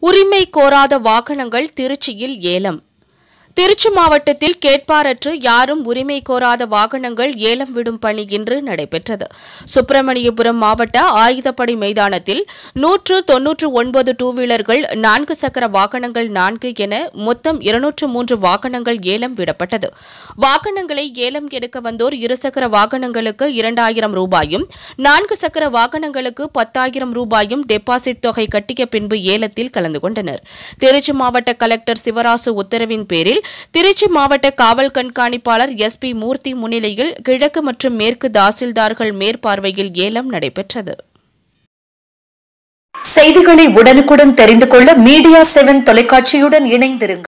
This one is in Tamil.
உரிமை கோராத வாகனங்கள் திருச்சியில் ஏலம் திருச்சி மாவட்டத்தில் கேட்பாரற்று யாரும் உரிமை கோராத வாகனங்கள் ஏலம் விடும் பணி இன்று நடைபெற்றது சுப்பிரமணியபுரம் மாவட்ட ஆயுதப்படை மைதானத்தில் நூற்று தொன்னூற்று ஒன்பது டூ வீலர்கள் நான்கு சக்கர வாகனங்கள் நான்கு என மொத்தம் இருநூற்று மூன்று வாகனங்கள் ஏலம் விடப்பட்டது வாகனங்களை ஏலம் எடுக்க வந்தோர் இருசக்கர வாகனங்களுக்கு இரண்டாயிரம் ரூபாயும் நான்கு சக்கர வாகனங்களுக்கு பத்தாயிரம் ரூபாயும் டெபாசிட் தொகை கட்டிய பின்பு ஏலத்தில் கலந்து கொண்டனர் திருச்சி மாவட்ட கலெக்டர் சிவராசு உத்தரவின் பேரில் திருச்சி மாவட்ட காவல் கண்காணிப்பாளர் எஸ் பி மூர்த்தி முன்னிலையில் கிழக்கு மற்றும் மேற்கு தாசில்தார்கள் மேற்பார்வையில் ஏலம் நடைபெற்றது செய்திகளை உடனுக்குடன் தெரிந்து கொள்ள மீடியா செவன் தொலைக்காட்சியுடன் இணைந்திருங்கள்